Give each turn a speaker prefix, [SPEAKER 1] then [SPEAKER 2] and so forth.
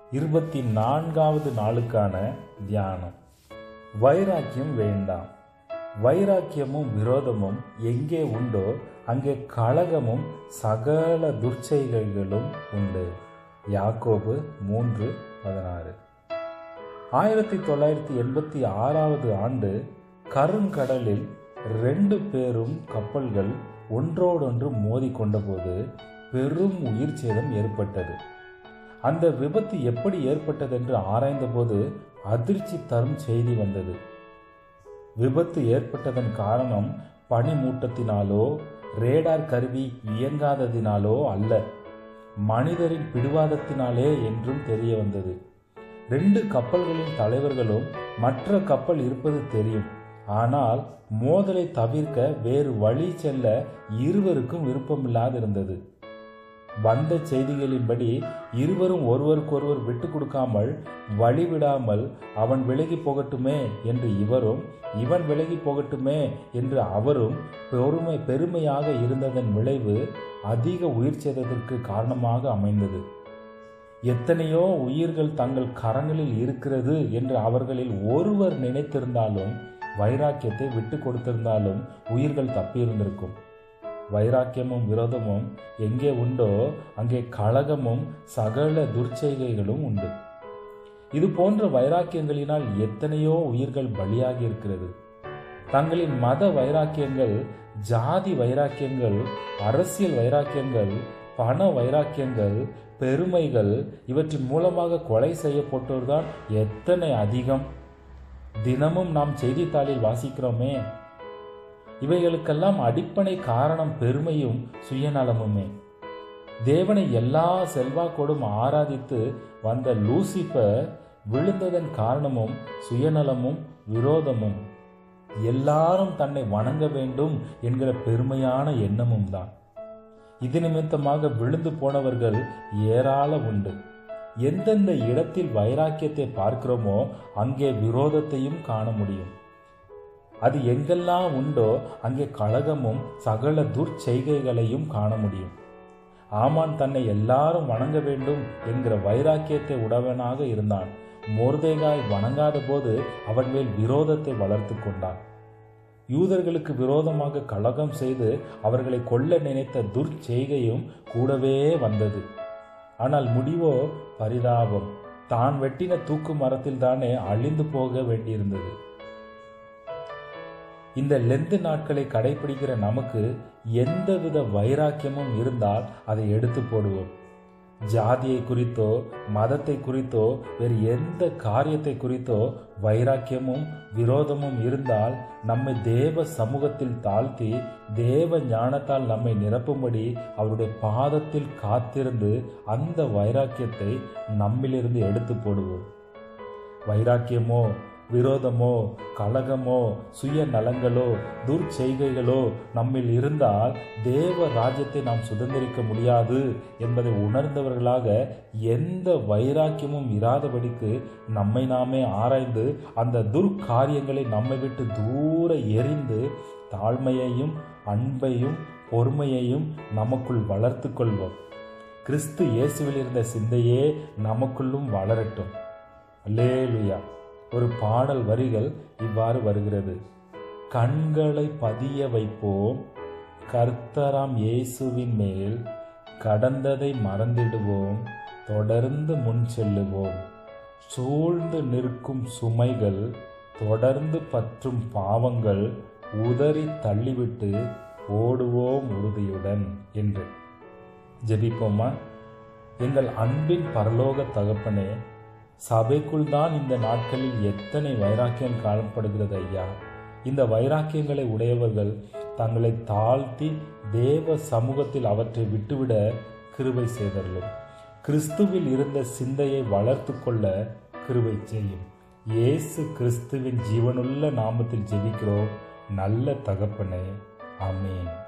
[SPEAKER 1] இருபத்தி நான்காவது நாளுக்கான தியானம் வைராக்கியம் வேண்டாம் வைராக்கியமும் விரோதமும் எங்கே உண்டோ அங்கே கலகமும் சகல துர்ச்செய்கைகளும் உண்டு யாக்கோபு மூன்று பதினாறு ஆயிரத்தி தொள்ளாயிரத்தி எண்பத்தி ஆறாவது ஆண்டு கருங்கடலில் ரெண்டு பேரும் கப்பல்கள் ஒன்றோடொன்று மோதி கொண்டபோது பெரும் உயிர் சேதம் ஏற்பட்டது அந்த விபத்து எப்படி ஏற்பட்டது என்று ஆராய்ந்தபோது அதிர்ச்சி தரும் செய்தி வந்தது விபத்து ஏற்பட்டதன் காரணம் பனிமூட்டத்தினாலோ ரேடார் கருவி இயங்காததினாலோ அல்ல மனிதரின் பிடிவாதத்தினாலே என்றும் தெரிய வந்தது ரெண்டு கப்பல்களின் தலைவர்களும் மற்ற கப்பல் இருப்பது தெரியும் ஆனால் மோதலை தவிர்க்க வேறு வழி செல்ல இருவருக்கும் விருப்பமில்லாதிருந்தது வந்த செய்திகளின்படி இருவரும் ஒருவருக்கொருவர் விட்டு கொடுக்காமல் வழிவிடாமல் அவன் விலகி போகட்டுமே என்று இவரும் இவன் விலகி போகட்டுமே என்று அவரும் பெருமை பெருமையாக இருந்ததன் விளைவு அதிக உயிர் சேதத்திற்கு காரணமாக அமைந்தது எத்தனையோ உயிர்கள் தங்கள் கரங்களில் இருக்கிறது என்று அவர்களில் ஒருவர் நினைத்திருந்தாலும் வைராக்கியத்தை விட்டு கொடுத்திருந்தாலும் உயிர்கள் தப்பியிருந்திருக்கும் வைராக்கியமும் விரோதமும் எங்கே உண்டோ அங்கே கழகமும் சகல துர்ச்செய்கைகளும் உண்டு இது போன்ற வைராக்கியங்களினால் எத்தனையோ உயிர்கள் பலியாகி இருக்கிறது தங்களின் மத வைராக்கியங்கள் ஜாதி வைராக்கியங்கள் அரசியல் வைராக்கியங்கள் பண வைராக்கியங்கள் பெருமைகள் இவற்றின் மூலமாக கொலை செய்யப்பட்டோர்தான் எத்தனை அதிகம் தினமும் நாம் செய்தித்தாளில் வாசிக்கிறோமே இவைகளுக்கெல்லாம் அடிப்படை காரணம் பெருமையும் சுயநலமுமே தேவனை எல்லா செல்வாக்கோடும் ஆராதித்து வந்த லூசிபர் விழுந்ததன் காரணமும் சுயநலமும் விரோதமும் எல்லாரும் தன்னை வணங்க வேண்டும் என்கிற பெருமையான எண்ணமும் தான் இது நிமித்தமாக விழுந்து போனவர்கள் ஏராள உண்டு எந்தெந்த இடத்தில் வைராக்கியத்தை பார்க்கிறோமோ அங்கே விரோதத்தையும் காண முடியும் அது எங்கெல்லாம் உண்டோ அங்கே கழகமும் சகல துர்ச்செய்கைகளையும் காண முடியும் ஆமான் தன்னை எல்லாரும் வணங்க வேண்டும் என்கிற வைராக்கியத்தை உடவனாக இருந்தான் மோர்தேகாய் வணங்காத போது அவன் மேல் விரோதத்தை வளர்த்து கொண்டான் யூதர்களுக்கு விரோதமாக கலகம் செய்து அவர்களை கொல்ல நினைத்த துர்ச்செய்கையும் கூடவே வந்தது ஆனால் முடிவோ பரிதாபம் தான் வெட்டின தூக்கு மரத்தில் தானே அழிந்து போக வேண்டியிருந்தது இந்த லெந்து நாட்களை கடைபிடிக்கிற நமக்கு எந்தவித வைராக்கியமும் இருந்தால் அதை எடுத்து போடுவோம் ஜாதியை குறித்தோ மதத்தை குறித்தோ வேறு எந்த காரியத்தை குறித்தோ வைராக்கியமும் விரோதமும் இருந்தால் நம்மை தேவ சமூகத்தில் தாழ்த்தி தேவ ஞானத்தால் நம்மை நிரப்பும்படி அவருடைய பாதத்தில் காத்திருந்து அந்த வைராக்கியத்தை நம்மிலிருந்து எடுத்து போடுவோம் வைராக்கியமோ விரோதமோ கலகமோ சுய நலங்களோ துர்ச்செய்கைகளோ நம்மில் இருந்தால் தேவ ராஜ்யத்தை நாம் சுதந்திரிக்க முடியாது என்பதை உணர்ந்தவர்களாக எந்த வைராக்கியமும் இராதபடிக்கு நம்மை நாமே ஆராய்ந்து அந்த துர்காரியங்களை நம்மை விட்டு தூர எரிந்து தாழ்மையையும் அன்பையும் பொறுமையையும் நமக்குள் வளர்த்து கொள்வோம் கிறிஸ்து இயேசுவில் இருந்த சிந்தையே நமக்குள்ளும் வளரட்டும் அல்லேலுயா ஒரு பாடல் வரிகள் இவ்வாறு வருகிறது கண்களை பதிய வைப்போம் கர்த்தராம் இயேசுவின் மேல் கடந்ததை மறந்திடுவோம் தொடர்ந்து முன் செல்லுவோம் சூழ்ந்து நிற்கும் சுமைகள் தொடர்ந்து பற்றும் பாவங்கள் உதறி தள்ளிவிட்டு ஓடுவோம் உறுதியுடன் என்று ஜெபிப்போமா எங்கள் அன்பின் பரலோக தகப்பனே சபைக்குள் தான் இந்த நாட்களில் எத்தனை வைராக்கியம் காணப்படுகிறது ஐயா இந்த வைராக்கியங்களை உடையவர்கள் தங்களை தாழ்த்தி தேவ சமூகத்தில் அவற்றை விட்டுவிட கிருபை செய்தர்களும் கிறிஸ்துவில் இருந்த சிந்தையை வளர்த்து கொள்ள கிருபை செய்யும் இயேசு கிறிஸ்துவின் ஜீவனுள்ள நாமத்தில் ஜெபிக்கிறோம் நல்ல தகப்பனே ஆமேன்